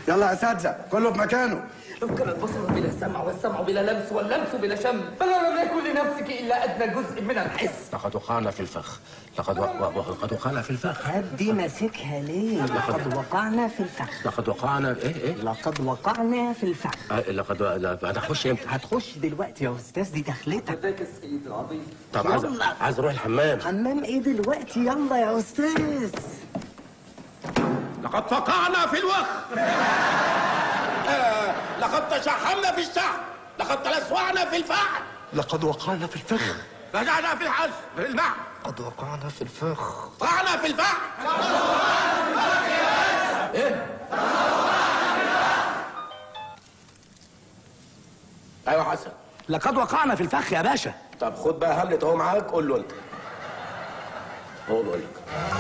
يلا يا اساتذه كله بمكانه لو كان البصر بلا سمع والسمع بلا لمس واللمس بلا شم فلا لم يكن لنفسك الا ادنى جزء من الحس لقد وقعنا في الفخ لقد و... و... لقد وقعنا في الفخ هدي ماسكها ليه لقد وقعنا في الفخ لقد وقعنا ايه ايه لقد وقعنا في الفخ آه، لقد لا، هتخش امتى هتخش دلوقتي يا استاذ دي دخلتك ذاك السيد العظيم طب عايز يلا. عايز اروح الحمام حمام ايه دلوقتي يلا يا استاذ لقد وقعنا في الوخ آه، لقد تشحمنا في الشحم لقد تلسوعنا في الفحم لقد وقعنا في الفخ رجعنا في الحج في المحن قد وقعنا في الفخ وقعنا في الفحم ايه ايوه حسن لقد وقعنا في الفخ يا باشا طب خد بقى هاملت اهو معاك قول له انت هو بقول لك